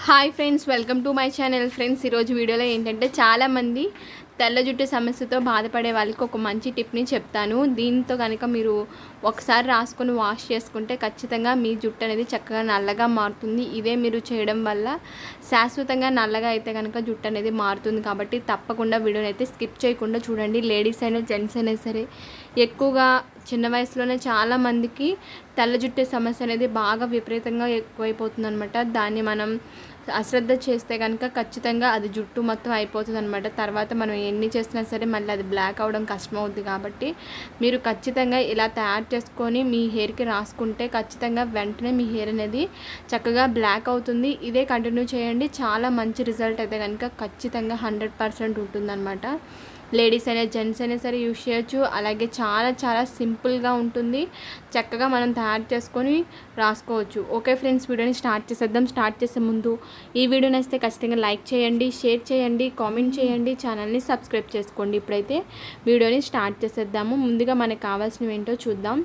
hi friends welcome to my channel friends ఈరోజు వీడియోలో ఏంటంటే చాలామంది తెల్ల జుట్టు సమస్యతో బాధపడే వాళ్ళకి ఒక మంచి టిప్ని చెప్తాను దీంతో కనుక మీరు ఒకసారి రాసుకొని వాష్ చేసుకుంటే ఖచ్చితంగా మీ జుట్టు అనేది చక్కగా నల్లగా మారుతుంది ఇదే మీరు చేయడం వల్ల శాశ్వతంగా నల్లగా అయితే కనుక జుట్టు అనేది మారుతుంది కాబట్టి తప్పకుండా వీడియోని అయితే స్కిప్ చేయకుండా చూడండి లేడీస్ అయినా జెంట్స్ అయినా సరే ఎక్కువగా చిన్న వయసులోనే చాలా మందికి తెల్ల జుట్టు సమస్య అనేది బాగా విపరీతంగా ఎక్కువైపోతుంది అనమాట దాన్ని మనం అశ్రద్ధ చేస్తే కనుక ఖచ్చితంగా అది జుట్టు మొత్తం అయిపోతుంది అనమాట తర్వాత మనం ఎన్ని చేసినా సరే మళ్ళీ అది బ్లాక్ అవడం కష్టం అవుతుంది కాబట్టి మీరు ఖచ్చితంగా ఇలా తయారు చేసుకొని మీ హెయిర్కి రాసుకుంటే ఖచ్చితంగా వెంటనే మీ హెయిర్ అనేది చక్కగా బ్లాక్ అవుతుంది ఇదే కంటిన్యూ చేయండి చాలా మంచి రిజల్ట్ అయితే కనుక ఖచ్చితంగా హండ్రెడ్ పర్సెంట్ ఉంటుందన్నమాట లేడీస్ అయినా జెంట్స్ అయినా సరే యూజ్ చేయొచ్చు అలాగే చాలా చాలా సింపుల్గా ఉంటుంది చక్కగా మనం తయారు చేసుకొని రాసుకోవచ్చు ఓకే ఫ్రెండ్స్ వీడియోని స్టార్ట్ చేసేద్దాం స్టార్ట్ చేసే ముందు ఈ వీడియో నచ్చితే ఖచ్చితంగా లైక్ చేయండి షేర్ చేయండి కామెంట్ చేయండి ఛానల్ని సబ్స్క్రైబ్ చేసుకోండి ఇప్పుడైతే వీడియోని స్టార్ట్ చేసేద్దాము ముందుగా మనకు కావాల్సినవి ఏంటో చూద్దాం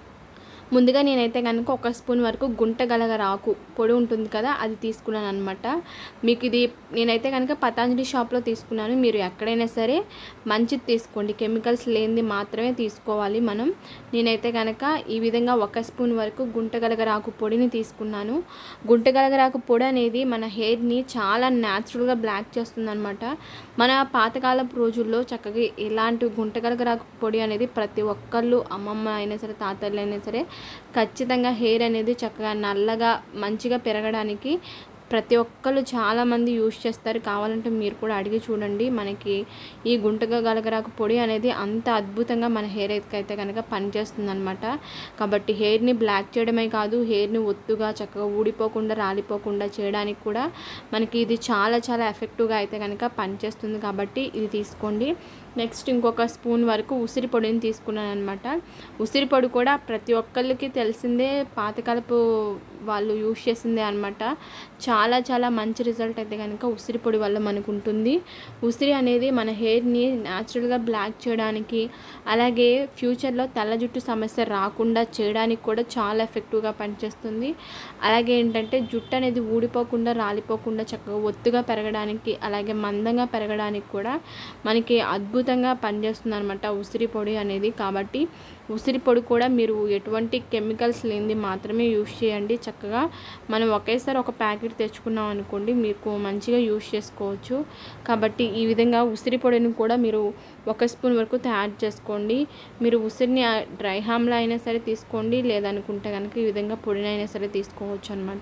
ముందుగా నేనైతే కనుక ఒక స్పూన్ వరకు గుంట గలగరాకు పొడి ఉంటుంది కదా అది తీసుకున్నాను అనమాట మీకు ఇది నేనైతే కనుక పతాంజలి షాప్లో తీసుకున్నాను మీరు ఎక్కడైనా సరే మంచిది తీసుకోండి కెమికల్స్ లేనిది మాత్రమే తీసుకోవాలి మనం నేనైతే కనుక ఈ విధంగా ఒక స్పూన్ వరకు గుంట గలగరాకు పొడిని తీసుకున్నాను గుంట గలగరాకు పొడి అనేది మన హెయిర్ని చాలా న్యాచురల్గా బ్లాక్ చేస్తుంది అనమాట మన పాతకాలపు రోజుల్లో చక్కగా ఇలాంటి గుంట గలగరాకు పొడి అనేది ప్రతి ఒక్కళ్ళు అమ్మమ్మ అయినా సరే తాతలు అయినా సరే ఖచ్చితంగా హెయిర్ అనేది చక్కగా నల్లగా మంచిగా పెరగడానికి ప్రతి ఒక్కళ్ళు చాలామంది యూజ్ చేస్తారు కావాలంటే మీరు కూడా అడిగి చూడండి మనకి ఈ గుంటగా గలగరాకు పొడి అనేది అంత అద్భుతంగా మన హెయిర్ అయితే కనుక పనిచేస్తుంది అనమాట కాబట్టి హెయిర్ని బ్లాక్ చేయడమే కాదు హెయిర్ని ఒత్తుగా చక్కగా ఊడిపోకుండా రాలిపోకుండా చేయడానికి కూడా మనకి ఇది చాలా చాలా ఎఫెక్టివ్గా అయితే కనుక పనిచేస్తుంది కాబట్టి ఇది తీసుకోండి నెక్స్ట్ ఇంకొక స్పూన్ వరకు ఉసిరి పొడిని తీసుకున్నాను అనమాట ఉసిరి పొడి కూడా ప్రతి ఒక్కళ్ళకి తెలిసిందే పాతకాలపు వాళ్ళు యూజ్ చేసిందే అనమాట చాలా చాలా మంచి రిజల్ట్ అయితే కనుక ఉసిరి పొడి వల్ల మనకు ఉంటుంది ఉసిరి అనేది మన హెయిర్ని న్యాచురల్గా బ్లాక్ చేయడానికి అలాగే ఫ్యూచర్లో తెల్ల జుట్టు సమస్య రాకుండా చేయడానికి కూడా చాలా ఎఫెక్టివ్గా పనిచేస్తుంది అలాగే ఏంటంటే జుట్టు అనేది ఊడిపోకుండా రాలిపోకుండా చక్కగా ఒత్తుగా పెరగడానికి అలాగే మందంగా పెరగడానికి కూడా మనకి అద్భుతంగా పనిచేస్తుంది అనమాట ఉసిరి పొడి అనేది కాబట్టి ఉసిరి పొడి కూడా మీరు ఎటువంటి కెమికల్స్ లేనిది మాత్రమే యూజ్ చేయండి చక్కగా మనం ఒకేసారి ఒక ప్యాకెట్ తెచ్చుకున్నాం అనుకోండి మీకు మంచిగా యూజ్ చేసుకోవచ్చు కాబట్టి ఈ విధంగా ఉసిరి పొడిని కూడా మీరు ఒక స్పూన్ వరకు తయారు చేసుకోండి మీరు ఉసిరిని డ్రై హామ్లో అయినా సరే తీసుకోండి లేదనుకుంటే కనుక ఈ విధంగా పొడినైనా సరే తీసుకోవచ్చు అనమాట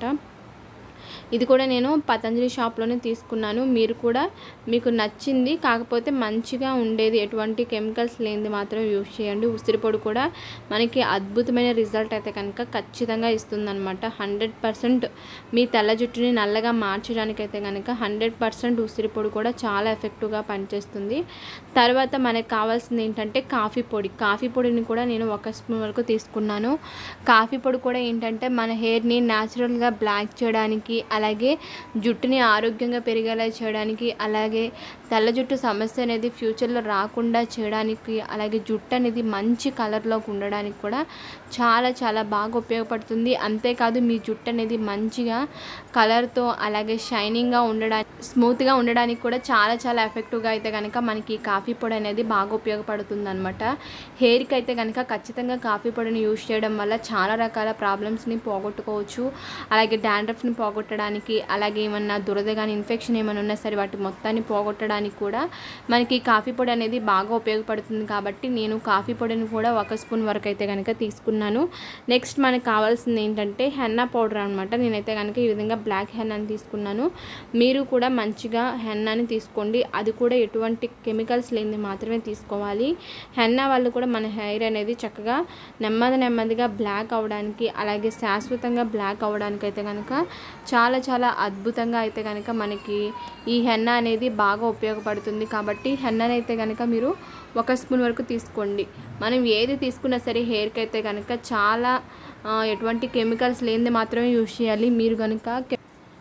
ఇది కూడా నేను పతంజలి షాప్లోనే తీసుకున్నాను మీరు కూడా మీకు నచ్చింది కాకపోతే మంచిగా ఉండేది ఎటువంటి కెమికల్స్ లేనిది మాత్రం యూజ్ చేయండి ఉసిరి పొడి కూడా మనకి అద్భుతమైన రిజల్ట్ అయితే కనుక ఖచ్చితంగా ఇస్తుందన్నమాట హండ్రెడ్ పర్సెంట్ మీ తెల్ల జుట్టుని నల్లగా మార్చడానికైతే కనుక హండ్రెడ్ పర్సెంట్ ఉసిరి పొడి కూడా చాలా ఎఫెక్టివ్గా పనిచేస్తుంది తర్వాత మనకు కావాల్సింది ఏంటంటే కాఫీ పొడి కాఫీ పొడిని కూడా నేను ఒక స్పూన్ వరకు తీసుకున్నాను కాఫీ పొడి కూడా ఏంటంటే మన హెయిర్ని న్యాచురల్గా బ్లాక్ చేయడానికి అలాగే జుట్టుని ఆరోగ్యంగా పెరిగేలా చేయడానికి అలాగే తెల్ల జుట్టు సమస్య అనేది ఫ్యూచర్లో రాకుండా చేయడానికి అలాగే జుట్టు అనేది మంచి కలర్లోకి ఉండడానికి కూడా చాలా చాలా బాగా ఉపయోగపడుతుంది అంతేకాదు మీ జుట్టు అనేది మంచిగా కలర్తో అలాగే షైనింగ్గా ఉండడానికి స్మూత్గా ఉండడానికి కూడా చాలా చాలా ఎఫెక్టివ్గా అయితే కనుక మనకి కాఫీ పొడి అనేది బాగా ఉపయోగపడుతుంది అనమాట హెయిర్కి అయితే కనుక ఖచ్చితంగా కాఫీ పొడిని యూజ్ చేయడం వల్ల చాలా రకాల ప్రాబ్లమ్స్ని పోగొట్టుకోవచ్చు అలాగే డాండ్రఫ్ని పోగొట్టడానికి అలాగే ఏమన్నా దురద కానీ ఇన్ఫెక్షన్ ఏమైనా ఉన్నా సరే వాటి మొత్తాన్ని పోగొట్టడానికి కూడా మనకి కాఫీ పొడి అనేది బాగా ఉపయోగపడుతుంది కాబట్టి నేను కాఫీ పొడిని కూడా ఒక స్పూన్ వరకు అయితే కనుక తీసుకున్నాను నెక్స్ట్ మనకు కావాల్సింది ఏంటంటే హెన్నా పౌడర్ అనమాట నేనైతే కనుక ఈ విధంగా బ్లాక్ హెన్నాని తీసుకున్నాను మీరు కూడా మంచిగా హెన్నాని తీసుకోండి అది కూడా ఎటువంటి కెమికల్స్ లేనిది మాత్రమే తీసుకోవాలి హెన్నా వల్ల కూడా మన హెయిర్ అనేది చక్కగా నెమ్మది నెమ్మదిగా బ్లాక్ అవడానికి అలాగే శాశ్వతంగా బ్లాక్ అవడానికి అయితే కనుక చాలా చాలా అద్భుతంగా అయితే కనుక మనకి ఈ హెన్న అనేది బాగా ఉపయోగపడుతుంది కాబట్టి హెన్నని అయితే కనుక మీరు ఒక స్పూన్ వరకు తీసుకోండి మనం ఏది తీసుకున్నా సరే హెయిర్కి అయితే కనుక చాలా ఆ, ఎటువంటి కెమికల్స్ లేనిది మాత్రమే యూజ్ చేయాలి మీరు కనుక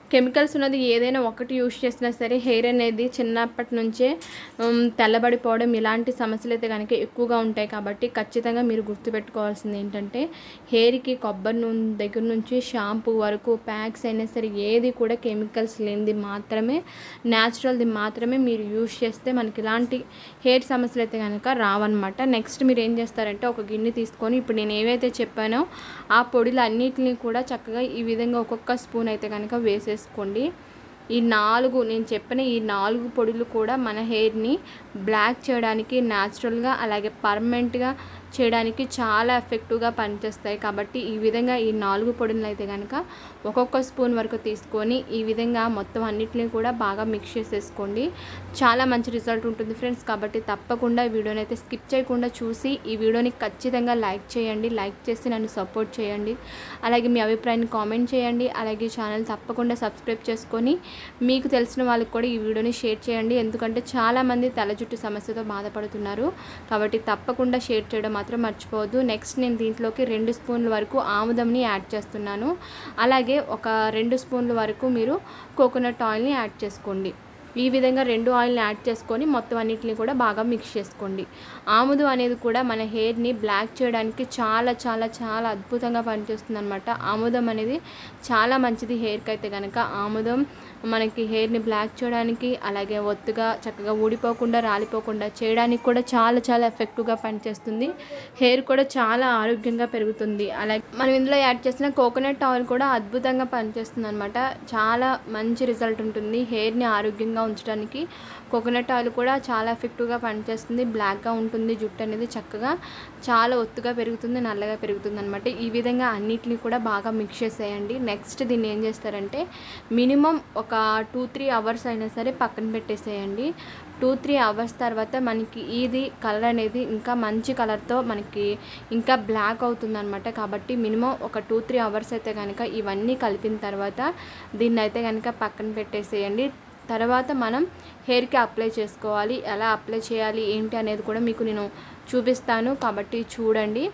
కెమికల్స్ ఉన్నది ఏదైనా ఒకటి యూస్ చేసినా సరే హెయిర్ అనేది చిన్నప్పటి నుంచే ఉమ్, తెల్లబడిపోవడం ఇలాంటి సమస్యలు అయితే కనుక ఎక్కువగా ఉంటాయి కాబట్టి ఖచ్చితంగా మీరు గుర్తుపెట్టుకోవాల్సింది ఏంటంటే హెయిర్కి కొబ్బరి నూనె దగ్గర నుంచి షాంపూ వరకు ప్యాక్స్ అయినా సరే ఏది కూడా కెమికల్స్ లేనిది మాత్రమే న్యాచురల్ది మాత్రమే మీరు యూస్ చేస్తే మనకి ఇలాంటి హెయిర్ సమస్యలు అయితే కనుక రావన్నమాట నెక్స్ట్ మీరు ఏం చేస్తారంటే ఒక గిన్నె తీసుకొని ఇప్పుడు నేను ఏవైతే చెప్పానో ఆ పొడిలు అన్నిటిని కూడా చక్కగా ఈ విధంగా ఒక్కొక్క స్పూన్ అయితే కనుక వేసేసుకోండి ఈ నాలుగు నేను చెప్పిన ఈ నాలుగు పొడులు కూడా మన హెయిర్ని బ్లాక్ చేయడానికి న్యాచురల్గా అలాగే పర్మనెంట్గా చేయడానికి చాలా ఎఫెక్టివ్గా పనిచేస్తాయి కాబట్టి ఈ విధంగా ఈ నాలుగు పొడులను అయితే కనుక ఒక్కొక్క స్పూన్ వరకు తీసుకొని ఈ విధంగా మొత్తం అన్నిటిని కూడా బాగా మిక్స్ చేసేసుకోండి చాలా మంచి రిజల్ట్ ఉంటుంది ఫ్రెండ్స్ కాబట్టి తప్పకుండా ఈ వీడియోని అయితే స్కిప్ చేయకుండా చూసి ఈ వీడియోని ఖచ్చితంగా లైక్ చేయండి లైక్ చేసి నన్ను సపోర్ట్ చేయండి అలాగే మీ అభిప్రాయాన్ని కామెంట్ చేయండి అలాగే ఛానల్ తప్పకుండా సబ్స్క్రైబ్ చేసుకొని మీకు తెలిసిన వాళ్ళకి కూడా ఈ వీడియోని షేర్ చేయండి ఎందుకంటే చాలామంది తల జుట్టు సమస్యతో బాధపడుతున్నారు కాబట్టి తప్పకుండా షేర్ చేయడం మాత్రం మర్చిపోవద్దు నెక్స్ట్ నేను దీంట్లోకి రెండు స్పూన్ల వరకు ఆముదంని యాడ్ చేస్తున్నాను అలాగే ఒక రెండు స్పూన్ల వరకు మీరు కోకోనట్ ఆయిల్ని యాడ్ చేసుకోండి ఈ విధంగా రెండు ఆయిల్ని యాడ్ చేసుకొని మొత్తం అన్నిటిని కూడా బాగా మిక్స్ చేసుకోండి ఆముదం అనేది కూడా మన హెయిర్ని బ్లాక్ చేయడానికి చాలా చాలా చాలా అద్భుతంగా పనిచేస్తుంది అనమాట ఆముదం అనేది చాలా మంచిది హెయిర్కి అయితే కనుక ఆముదం మనకి హెయిర్ని బ్లాక్ చేయడానికి అలాగే ఒత్తుగా చక్కగా ఊడిపోకుండా రాలిపోకుండా చేయడానికి కూడా చాలా చాలా ఎఫెక్టివ్గా పనిచేస్తుంది హెయిర్ కూడా చాలా ఆరోగ్యంగా పెరుగుతుంది అలాగే మనం ఇందులో యాడ్ చేసిన కోకోనట్ ఆయిల్ కూడా అద్భుతంగా పనిచేస్తుంది అనమాట చాలా మంచి రిజల్ట్ ఉంటుంది హెయిర్ని ఆరోగ్యంగా ఉంచడానికి కోకోనట్ ఆయిల్ కూడా చాలా ఎఫెక్టివ్గా పనిచేస్తుంది బ్లాక్గా ఉంటుంది జుట్టు అనేది చక్కగా చాలా ఒత్తుగా పెరుగుతుంది నల్లగా పెరుగుతుంది అనమాట ఈ విధంగా అన్నిటిని కూడా బాగా మిక్స్ చేసేయండి నెక్స్ట్ దీన్ని ఏం చేస్తారంటే మినిమం ఒక టూ త్రీ అవర్స్ అయినా సరే పక్కన పెట్టేసేయండి టూ త్రీ అవర్స్ తర్వాత మనకి ఇది కలర్ అనేది ఇంకా మంచి కలర్తో మనకి ఇంకా బ్లాక్ అవుతుంది అనమాట కాబట్టి మినిమం ఒక టూ త్రీ అవర్స్ అయితే కనుక ఇవన్నీ కలిపిన తర్వాత దీన్ని అయితే కనుక పక్కన పెట్టేసేయండి తర్వాత మనం హెయిర్కి అప్లై చేసుకోవాలి ఎలా అప్లై చేయాలి ఏంటి అనేది కూడా మీకు నేను చూపిస్తాను కాబట్టి చూడండి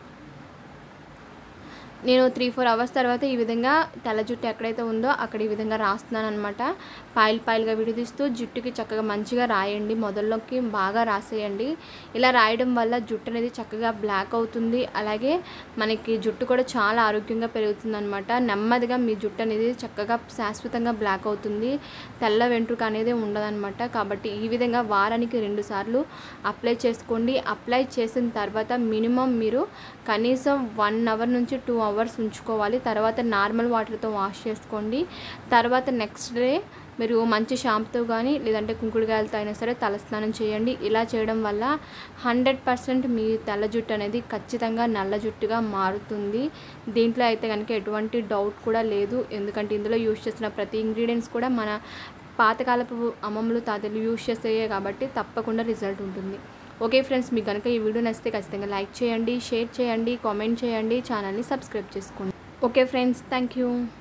నేను త్రీ ఫోర్ అవర్స్ తర్వాత ఈ విధంగా తెల్ల జుట్టు ఎక్కడైతే ఉందో అక్కడ ఈ విధంగా రాస్తున్నాను అనమాట పాయిల్ పాయిల్గా విడదీస్తూ జుట్టుకి చక్కగా మంచిగా రాయండి మొదల్లోకి బాగా రాసేయండి ఇలా రాయడం వల్ల జుట్టు అనేది చక్కగా బ్లాక్ అవుతుంది అలాగే మనకి జుట్టు కూడా చాలా ఆరోగ్యంగా పెరుగుతుంది అనమాట నెమ్మదిగా మీ జుట్టు అనేది చక్కగా శాశ్వతంగా బ్లాక్ అవుతుంది తెల్ల వెంట్రుక అనేది ఉండదన్నమాట కాబట్టి ఈ విధంగా వారానికి రెండు సార్లు అప్లై చేసుకోండి అప్లై చేసిన తర్వాత మినిమం మీరు కనీసం వన్ అవర్ నుంచి టూ అవర్స్ ఉంచుకోవాలి తర్వాత నార్మల్ వాటర్తో వాష్ చేసుకోండి తర్వాత నెక్స్ట్ డే మీరు మంచి షాంపుతో కానీ లేదంటే కుంకుడుకాయలతో అయినా సరే తలస్నానం చేయండి ఇలా చేయడం వల్ల హండ్రెడ్ పర్సెంట్ మీ తెల్ల జుట్టు అనేది ఖచ్చితంగా నల్ల జుట్టుగా మారుతుంది దీంట్లో అయితే కనుక ఎటువంటి డౌట్ కూడా లేదు ఎందుకంటే ఇందులో యూజ్ చేసిన ప్రతి ఇంగ్రీడియంట్స్ కూడా మన పాతకాలపు అమ్మమ్మలు తాతలు యూజ్ చేసేయే కాబట్టి తప్పకుండా రిజల్ట్ ఉంటుంది ఓకే ఫ్రెండ్స్ మీకు కనుక ఈ వీడియో నచ్చితే ఖచ్చితంగా లైక్ చేయండి షేర్ చేయండి కామెంట్ చేయండి ఛానల్ని సబ్స్క్రైబ్ చేసుకోండి ఓకే ఫ్రెండ్స్ థ్యాంక్ యూ